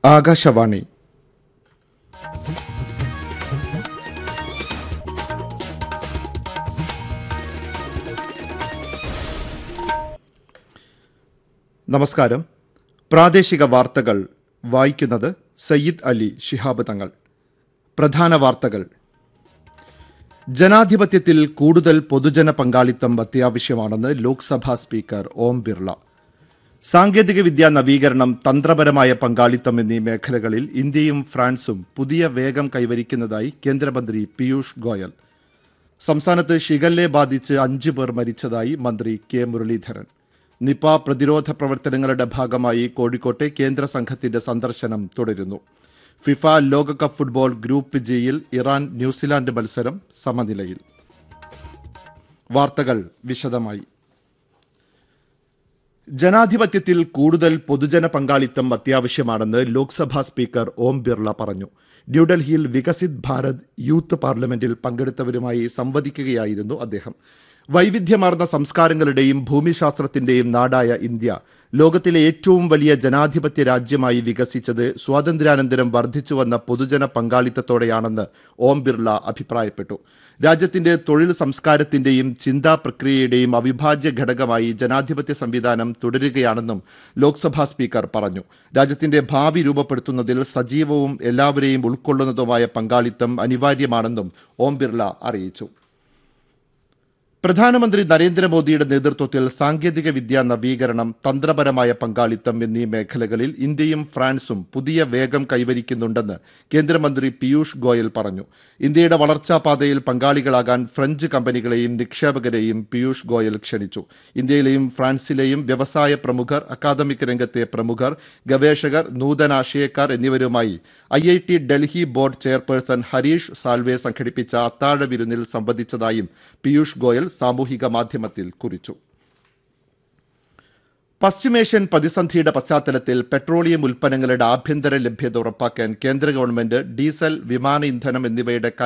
ആകാശവാണി നമസ്കാരം പ്രാദേശിക വാർത്തകൾ വായിക്കുന്നത് സയ്യിദ് അലി ശിഹാബ് തങ്ങൾ പ്രധാന വാർത്തകൾ ജനാധിപത്യത്തിൽ കൂടുതൽ പൊതുജന പങ്കാളിത്തം അത്യാവശ്യമാണെന്ന് ലോക്സഭാ സ്പീക്കർ ഓം ബിർള സാങ്കേതികവിദ്യാ നവീകരണം തന്ത്രപരമായ പങ്കാളിത്തം എന്നീ മേഖലകളിൽ ഇന്ത്യയും ഫ്രാൻസും പുതിയ വേഗം കൈവരിക്കുന്നതായി കേന്ദ്രമന്ത്രി പീയൂഷ് ഗോയൽ സംസ്ഥാനത്ത് ഷിഗല്ലെ ബാധിച്ച് അഞ്ചു പേർ മരിച്ചതായി മന്ത്രി കെ മുരളീധരൻ നിപ പ്രതിരോധ പ്രവർത്തനങ്ങളുടെ ഭാഗമായി കോഴിക്കോട്ടെ കേന്ദ്ര സംഘത്തിന്റെ സന്ദർശനം തുടരുന്നു ഫിഫ ലോകകപ്പ് ഫുട്ബോൾ ഗ്രൂപ്പ് ജിയിൽ ഇറാൻ ന്യൂസിലാൻഡ് മത്സരം സമനിലയിൽ വാർത്തകൾ വിശദമായി ജനാധിപത്യത്തിൽ കൂടുതൽ പൊതുജന പങ്കാളിത്തം അത്യാവശ്യമാണെന്ന് ലോക്സഭാ സ്പീക്കർ ഓം ബിർള പറഞ്ഞു ന്യൂഡൽഹിയിൽ വികസിത് ഭാരത് യൂത്ത് പാർലമെന്റിൽ പങ്കെടുത്തവരുമായി സംവദിക്കുകയായിരുന്നു അദ്ദേഹം വൈവിധ്യമാർന്ന സംസ്കാരങ്ങളുടെയും ഭൂമിശാസ്ത്രത്തിന്റെയും നാടായ ഇന്ത്യ ലോകത്തിലെ ഏറ്റവും വലിയ ജനാധിപത്യ രാജ്യമായി വികസിച്ചത് സ്വാതന്ത്ര്യാനന്തരം വർദ്ധിച്ചുവന്ന പൊതുജന പങ്കാളിത്തത്തോടെയാണെന്ന് ഓം ബിർള അഭിപ്രായപ്പെട്ടു രാജ്യത്തിന്റെ തൊഴിൽ സംസ്കാരത്തിന്റെയും ചിന്താ പ്രക്രിയയുടെയും അവിഭാജ്യ ഘടകമായി ജനാധിപത്യ സംവിധാനം തുടരുകയാണെന്നും ലോക്സഭാ സ്പീക്കർ പറഞ്ഞു രാജ്യത്തിന്റെ ഭാവി രൂപപ്പെടുത്തുന്നതിൽ സജീവവും എല്ലാവരെയും ഉൾക്കൊള്ളുന്നതുമായ പങ്കാളിത്തം അനിവാര്യമാണെന്നും ഓം ബിർള അറിയിച്ചു പ്രധാനമന്ത്രി നരേന്ദ്രമോദിയുടെ നേതൃത്വത്തിൽ സാങ്കേതിക വിദ്യാ നവീകരണം തന്ത്രപരമായ പങ്കാളിത്തം എന്നീ മേഖലകളിൽ ഇന്ത്യയും ഫ്രാൻസും പുതിയ വേഗം കൈവരിക്കുന്നുണ്ടെന്ന് കേന്ദ്രമന്ത്രി പീയൂഷ് ഗോയൽ പറഞ്ഞു ഇന്ത്യയുടെ വളർച്ചാ പാതയിൽ പങ്കാളികളാകാൻ ഫ്രഞ്ച് കമ്പനികളെയും നിക്ഷേപകരെയും പീയൂഷ് ഗോയൽ ക്ഷണിച്ചു ഇന്ത്യയിലെയും ഫ്രാൻസിലെയും വ്യവസായ പ്രമുഖർ അക്കാദമിക് രംഗത്തെ പ്രമുഖർ ഗവേഷകർ നൂതനാശയക്കാർ എന്നിവരുമായി I I T Delhi board chairperson Harish Salve സംഘടിപ്പിച്ച അത്താഴ വിരുന്നിൽ സംവദിച്ചതായും പീയൂഷ് ഗോയൽ സാമൂഹിക മാധ്യമത്തിൽ കുറിച്ചു പശ്ചിമേഷ്യൻ പ്രതിസന്ധിയുടെ പശ്ചാത്തലത്തിൽ പെട്രോളിയം ഉൽപ്പന്നങ്ങളുടെ ആഭ്യന്തര ലഭ്യത ഉറപ്പാക്കാൻ കേന്ദ്ര ഗവൺമെന്റ് ഡീസൽ വിമാന ഇന്ധനം എന്നിവയുടെ